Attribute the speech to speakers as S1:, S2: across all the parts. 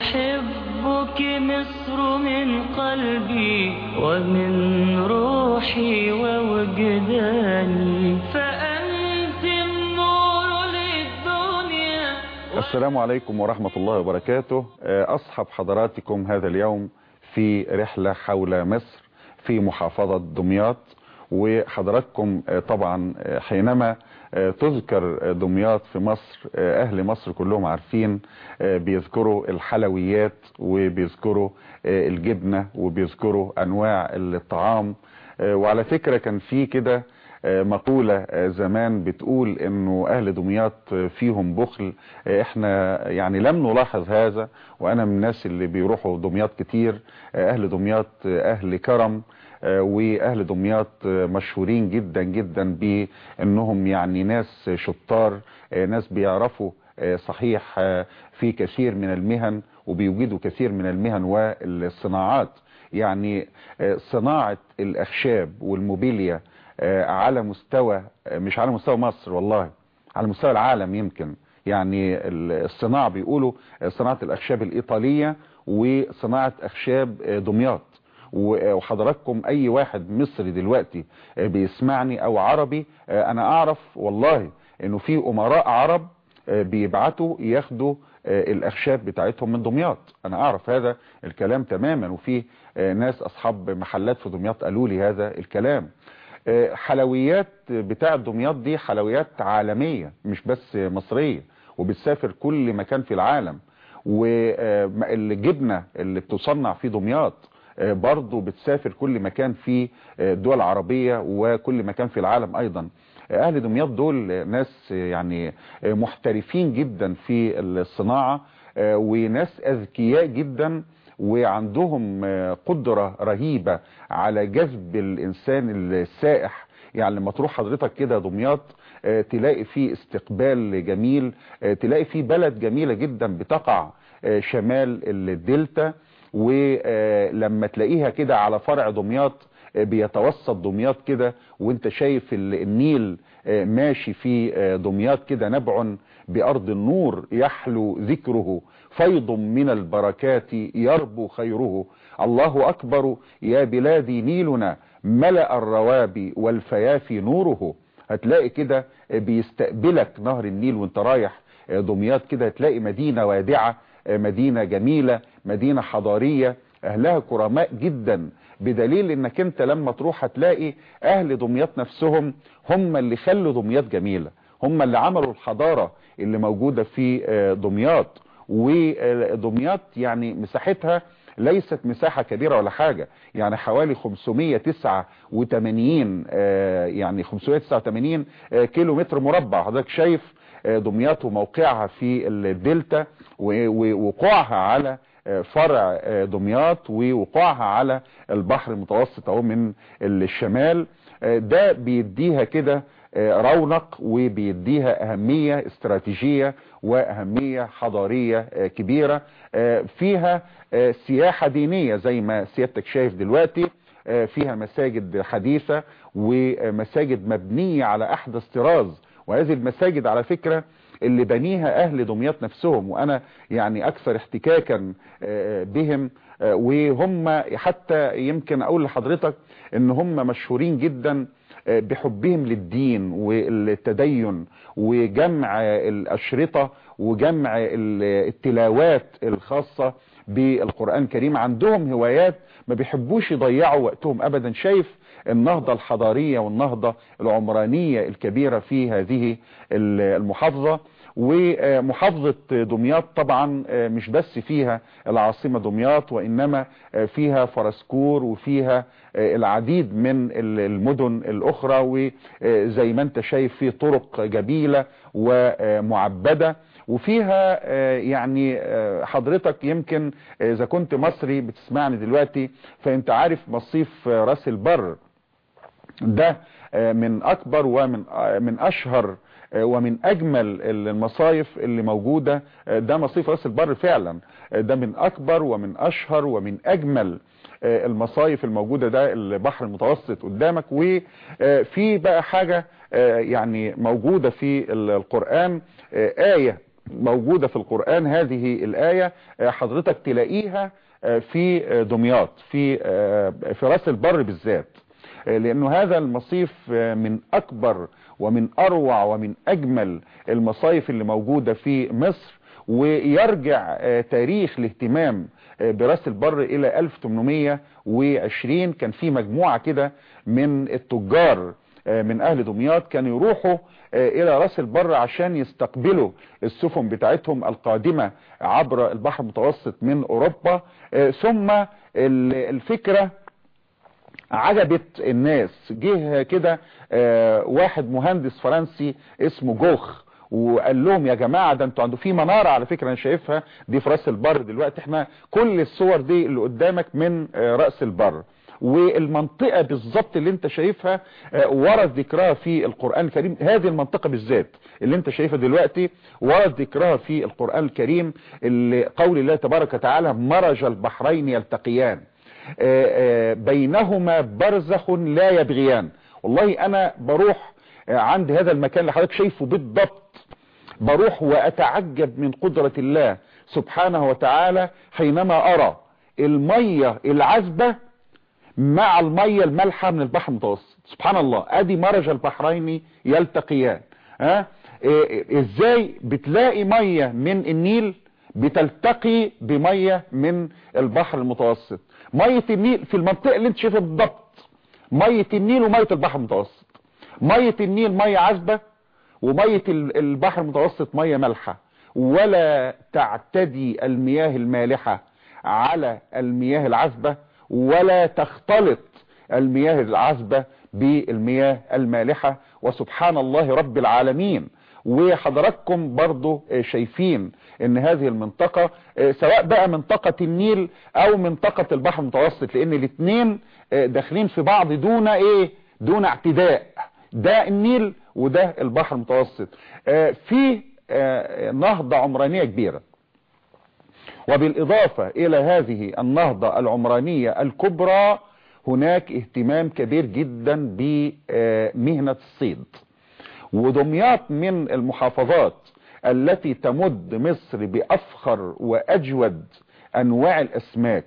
S1: أحبك مصر من قلبي ومن روحي ووجداني فأنت النور للدنيا
S2: السلام عليكم ورحمة الله وبركاته أصحب حضراتكم هذا اليوم في رحلة حول مصر في محافظة دمياط وحضراتكم طبعا حينما تذكر دمياط في مصر أهل مصر كلهم عارفين بيذكروا الحلويات وبيذكروا الجبنة وبيذكروا أنواع الطعام وعلى فكرة كان في كده مقولة زمان بتقول انه اهل دمياط فيهم بخل احنا يعني لم نلاحظ هذا وانا من الناس اللي بيروحوا دمياط كتير اهل دمياط اهل كرم واهل دمياط مشهورين جدا جدا بانهم يعني ناس شطار ناس بيعرفوا صحيح في كثير من المهن وبيوجدوا كثير من المهن والصناعات يعني صناعة الاخشاب والموبيليا على مستوى مش على مستوى مصر والله على مستوى العالم يمكن يعني الصناعة بيقولوا صناعة الاخشاب الايطالية وصناعة اخشاب دمياط وحضراتكم اي واحد مصري دلوقتي بيسمعني او عربي انا اعرف والله انه في امراء عرب بيبعتوا ياخدوا الاخشاب بتاعتهم من دمياط انا اعرف هذا الكلام تماما وفي ناس اصحاب محلات في دمياط قالوا لي هذا الكلام حلويات بتاع دمياط دي حلويات عالمية مش بس مصرية وبتسافر كل مكان في العالم والجبنة اللي بتصنع في دمياط برضو بتسافر كل مكان في الدول العربية وكل مكان في العالم ايضا اهل دمياط دول ناس يعني محترفين جدا في الصناعة وناس اذكياء جدا وعندهم قدرة رهيبة على جذب الانسان السائح يعني لما تروح حضرتك كده دمياط تلاقي فيه استقبال جميل تلاقي فيه بلد جميلة جدا بتقع شمال الدلتا ولما تلاقيها كده على فرع دمياط بيتوسط دمياط كده وانت شايف النيل ماشي في دمياط كده نبع بأرض النور يحلو ذكره فيض من البركات يربو خيره الله أكبر يا بلادي نيلنا ملأ الروابي والفيافي نوره هتلاقي كده بيستقبلك نهر النيل وانت رايح دمياط كده هتلاقي مدينة وادعة مدينة جميلة مدينة حضارية اهلها كرماء جدا بدليل انك انت لما تروح هتلاقي اهل دمياط نفسهم هم اللي خلوا دمياط جميلة هم اللي عملوا الحضارة اللي موجودة في دمياط ودمياط يعني مساحتها ليست مساحة كبيرة ولا حاجة يعني حوالي 589 يعني 589 كيلو متر مربع حضرتك شايف دمياط وموقعها في الدلتا ووقوعها على فرع دمياط ووقوعها على البحر المتوسط اهو من الشمال ده بيديها كده رونق وبيديها اهمية استراتيجية واهمية حضارية كبيرة فيها سياحة دينية زي ما سيادتك شايف دلوقتي فيها مساجد حديثة ومساجد مبنية على احدث طراز وهذه المساجد على فكرة اللي بنيها اهل دمياط نفسهم وانا يعني اكثر احتكاكا بهم وهم حتى يمكن اقول لحضرتك ان هم مشهورين جدا بحبهم للدين والتدين وجمع الاشرطة وجمع التلاوات الخاصة بالقرآن الكريم عندهم هوايات ما بيحبوش يضيعوا وقتهم ابدا شايف النهضة الحضارية والنهضة العمرانية الكبيرة في هذه المحافظة ومحافظة دمياط طبعا مش بس فيها العاصمة دمياط وإنما فيها فرسكور وفيها العديد من المدن الأخرى وزي ما انت شايف في طرق جميلة ومعبدة وفيها يعني حضرتك يمكن اذا كنت مصري بتسمعني دلوقتي فانت عارف مصيف راس البر ده من اكبر ومن من اشهر ومن اجمل المصايف اللي موجودة ده مصيف راس البر فعلا ده من اكبر ومن اشهر ومن اجمل المصايف الموجودة ده البحر المتوسط قدامك وفي بقى حاجة يعني موجودة في القرآن آية موجودة في القرآن هذه الآية حضرتك تلاقيها في دمياط في في راس البر بالذات لأنه هذا المصيف من أكبر ومن أروع ومن أجمل المصايف اللي موجودة في مصر ويرجع تاريخ الاهتمام براس البر إلى 1820 كان في مجموعة كده من التجار من أهل دمياط كانوا يروحوا إلى راس البر عشان يستقبلوا السفن بتاعتهم القادمة عبر البحر المتوسط من أوروبا ثم الفكرة عجبت الناس جه كده واحد مهندس فرنسي اسمه جوخ وقال لهم يا جماعة ده انتوا عنده في منارة على فكرة انا شايفها دي في راس البر دلوقتي احنا كل الصور دي اللي قدامك من رأس البر والمنطقة بالظبط اللي انت شايفها ورد ذكرها في القرآن الكريم هذه المنطقة بالذات اللي انت شايفها دلوقتي ورد ذكرها في القرآن الكريم اللي قول الله تبارك وتعالى مرج البحرين يلتقيان بينهما برزخ لا يبغيان والله انا بروح عند هذا المكان اللي حضرتك شايفه بالضبط بروح واتعجب من قدرة الله سبحانه وتعالى حينما ارى المية العذبة مع المية المالحة من البحر المتوسط سبحان الله ادي مرج البحرين يلتقيان ها إيه ازاي بتلاقي مية من النيل بتلتقي بمية من البحر المتوسط مية النيل في المنطقة اللي انت شايفها بالضبط مية النيل ومية البحر المتوسط مية النيل مية عذبة ومية البحر المتوسط مية مالحة ولا تعتدي المياه المالحة على المياه العذبة ولا تختلط المياه العذبة بالمياه المالحة وسبحان الله رب العالمين وحضراتكم برضو شايفين ان هذه المنطقة سواء بقى منطقة النيل او منطقة البحر المتوسط لان الاثنين داخلين في بعض دون ايه دون اعتداء ده النيل وده البحر المتوسط في نهضة عمرانية كبيرة وبالاضافة الى هذه النهضة العمرانية الكبرى هناك اهتمام كبير جدا بمهنة الصيد ودمياط من المحافظات التي تمد مصر بأفخر وأجود أنواع الأسماك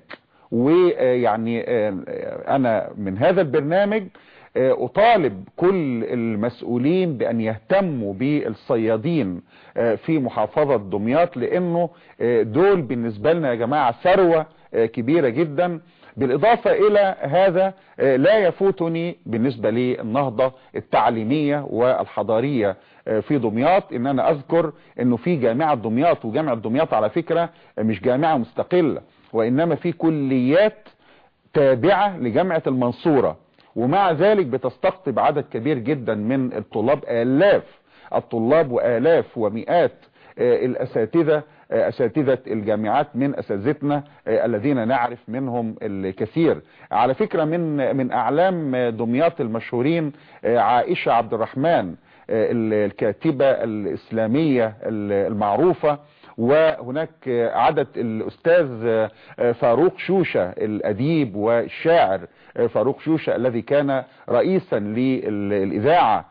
S2: ويعني أنا من هذا البرنامج أطالب كل المسؤولين بأن يهتموا بالصيادين في محافظة دمياط لأنه دول بالنسبة لنا يا جماعة ثروة كبيرة جدا بالإضافة إلى هذا لا يفوتني بالنسبة للنهضة التعليمية والحضارية في دمياط إن أنا أذكر أنه في جامعة دمياط وجامعة دمياط على فكرة مش جامعة مستقلة وإنما في كليات تابعة لجامعة المنصورة ومع ذلك بتستقطب عدد كبير جدا من الطلاب آلاف الطلاب وآلاف ومئات الأساتذة أساتذة الجامعات من أساتذتنا الذين نعرف منهم الكثير على فكرة من من أعلام دمياط المشهورين عائشة عبد الرحمن الكاتبة الإسلامية المعروفة وهناك عدد الأستاذ فاروق شوشة الأديب والشاعر فاروق شوشة الذي كان رئيسا للإذاعة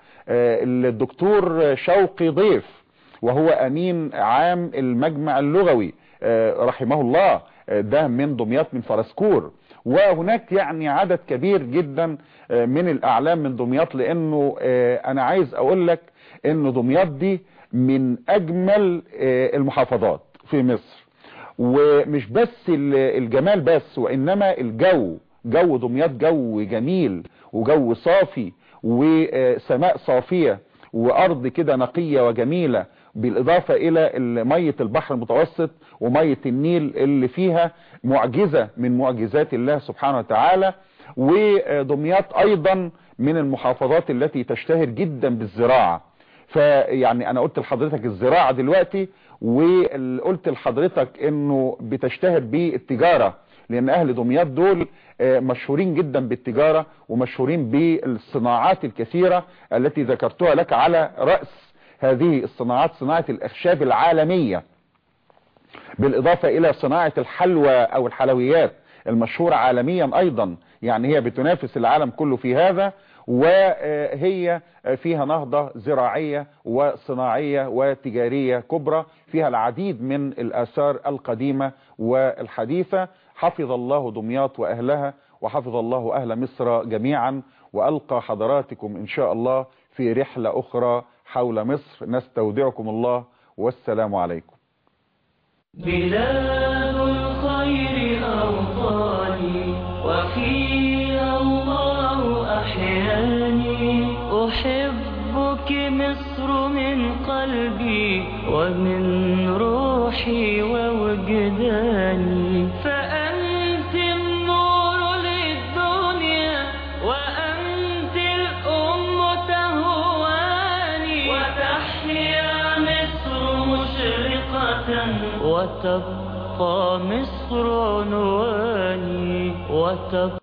S2: الدكتور شوقي ضيف وهو امين عام المجمع اللغوي رحمه الله ده من دمياط من فرسكور وهناك يعني عدد كبير جدا من الاعلام من دمياط لانه انا عايز اقول لك ان دمياط دي من اجمل المحافظات في مصر ومش بس الجمال بس وانما الجو جو دمياط جو جميل وجو صافي وسماء صافية وارض كده نقية وجميلة بالاضافة الى مية البحر المتوسط ومية النيل اللي فيها معجزة من معجزات الله سبحانه وتعالى ودمياط ايضا من المحافظات التي تشتهر جدا بالزراعة فيعني انا قلت لحضرتك الزراعة دلوقتي وقلت لحضرتك انه بتشتهر بالتجارة لان اهل دمياط دول مشهورين جدا بالتجارة ومشهورين بالصناعات الكثيرة التي ذكرتها لك على رأس هذه الصناعات صناعة الاخشاب العالمية بالاضافة الى صناعة الحلوى او الحلويات المشهورة عالميا ايضا يعني هي بتنافس العالم كله في هذا وهي فيها نهضة زراعية وصناعية وتجارية كبرى فيها العديد من الآثار القديمة والحديثة حفظ الله دمياط وأهلها وحفظ الله أهل مصر جميعا وألقى حضراتكم إن شاء الله في رحلة أخرى حول مصر نستودعكم الله والسلام عليكم
S1: بلاد الخير أوطاني وفيها الله أحياني أحبك مصر من قلبي ومن روحي ووجداني فأنت النور للدنيا وأنت الأم تهواني وتحيا مصر مشرقة وتبقى مصر عنواني وتبقى